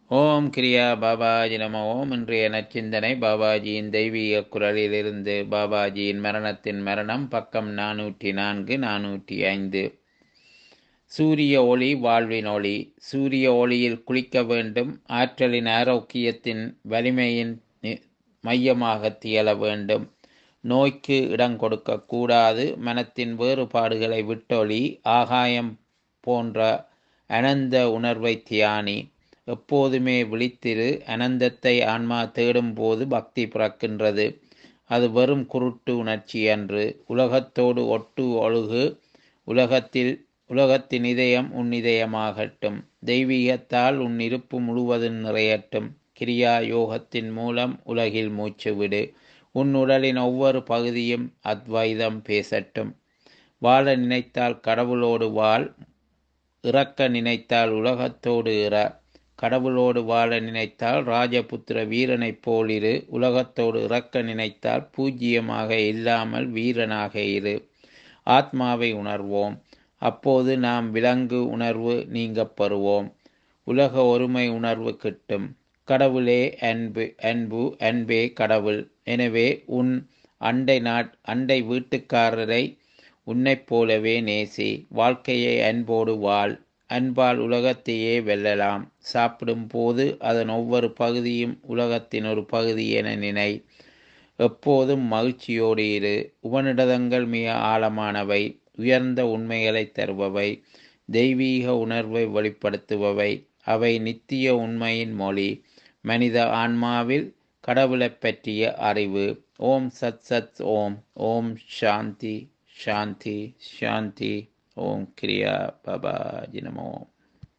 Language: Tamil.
ஓம் கிரியா பாபாஜி நம ஓம் இன்றைய நச்சிந்தனை பாபாஜியின் தெய்வீக குரலிலிருந்து பாபாஜியின் மரணத்தின் மரணம் பக்கம் நானூற்றி நான்கு நானூற்றி ஐந்து சூரிய ஒளி வாழ்வின் ஒளி சூரிய ஒளியில் குளிக்க வேண்டும் ஆற்றலின் ஆரோக்கியத்தின் வலிமையின் நி- மையமாக தியல வேண்டும் நோய்க்கு இடம் கொடுக்க கூடாது மனத்தின் வேறுபாடுகளை விட்டொளி ஆகாயம் போன்ற அனந்த உணர்வை தியானி எப்போதுமே விழித்திரு அனந்தத்தை ஆன்மா தேடும் போது பக்தி பிறக்கின்றது அது வெறும் குருட்டு உணர்ச்சி அன்று உலகத்தோடு ஒட்டு ஒழுகு உலகத்தில் உலகத்தின் இதயம் உன் இதயமாகட்டும் தெய்வீகத்தால் உன் இருப்பு முழுவதும் நிறையட்டும் கிரியா யோகத்தின் மூலம் உலகில் மூச்சு விடு உன் உடலின் ஒவ்வொரு பகுதியும் அத்வைதம் பேசட்டும் வாழ நினைத்தால் கடவுளோடு வாழ் இறக்க நினைத்தால் உலகத்தோடு இற கடவுளோடு வாழ நினைத்தால் ராஜபுத்திர வீரனைப் போலிரு உலகத்தோடு இறக்க நினைத்தால் பூஜ்ஜியமாக இல்லாமல் வீரனாக இரு ஆத்மாவை உணர்வோம் அப்போது நாம் விலங்கு உணர்வு நீங்கப் பெறுவோம் உலக ஒருமை உணர்வு கிட்டும் கடவுளே அன்பு அன்பு அன்பே கடவுள் எனவே உன் அண்டை நாட் அண்டை வீட்டுக்காரரை உன்னைப் போலவே நேசி வாழ்க்கையை அன்போடு வாழ் அன்பால் உலகத்தையே வெல்லலாம் சாப்பிடும் போது அதன் ஒவ்வொரு பகுதியும் உலகத்தின் ஒரு பகுதி என நினை எப்போதும் மகிழ்ச்சியோடு இரு உபநிடதங்கள் மிக ஆழமானவை உயர்ந்த உண்மைகளை தருபவை தெய்வீக உணர்வை வெளிப்படுத்துபவை அவை நித்திய உண்மையின் மொழி மனித ஆன்மாவில் கடவுளைப் பற்றிய அறிவு ஓம் சத் சத் ஓம் ஓம் சாந்தி சாந்தி சாந்தி ஓம் கிரியா பாபாஜி நமோ